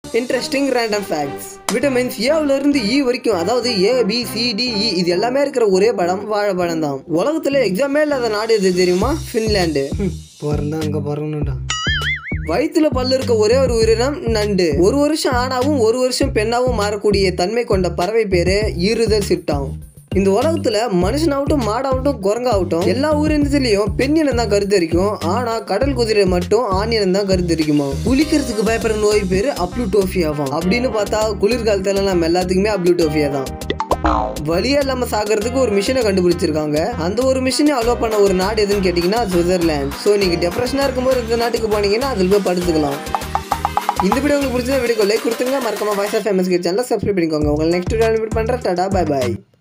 interesting random facts vitamins ஏல இருந்து E வரைக்கும் அதாவது A B C D E இது எல்லாமே இருக்கிற ஒரே படம் வாழைப்பழம் தான் உலகத்துல எக்ஸாமே இல்லாத நாடு எது தெரியுமா ஃபின்லாண்டு பிறந்தா அங்கே பிறக்கணும்டா வயிற்றுல பல்லு இருக்க ஒரே ஒரு உயிரினம் நண்டு ஒரு வருஷம் ஆணாவும் ஒரு வருஷம் பெண்ணாவும் மாறக்கூடிய தன்மை கொண்ட பறவை பேரு ஈறுதல் சிட்டாம் இந்த உலகத்துல மனுஷனாகட்டும் மாடாகட்டும் குரங்காகட்டும் எல்லா உயிரினத்திலையும் பெண்ணினம் தான் கருத்தரிக்கும் ஆனா கடல் குதிரை மட்டும் ஆணினம் தான் கருத்தரிக்குமா குளிக்கிறதுக்கு பயப்படுற நோய் பேரு அப்ளூட்டோஃபியாவாம் அப்படின்னு பார்த்தா குளிர்காலத்துல நம்ம எல்லாத்துக்குமே அப்ளூட்டோஃபியா தான் வழியே இல்லாம சாகிறதுக்கு ஒரு மிஷினை கண்டுபிடிச்சிருக்காங்க அந்த ஒரு மிஷினை அலோவ் பண்ண ஒரு நாடு எதுன்னு கேட்டிங்கன்னா சுவிட்சர்லாந்து ஸோ நீங்க டெப்ரெஷனா இருக்கும்போது இந்த நாட்டுக்கு போனீங்கன்னா அதில் போய் படுத்துக்கலாம் இந்த வீடியோ உங்களுக்கு பிடிச்ச வீடியோ லைக் கொடுத்துங்க மறக்காம வாய்ஸ் ஆஃப் ஃபேமஸ் சேனலை சப்ஸ்கிரைப் பண்ணிக்கோங்க உங்களை நெக்ஸ்ட் வீடியோ பண்றேன் டாடா பை பாய்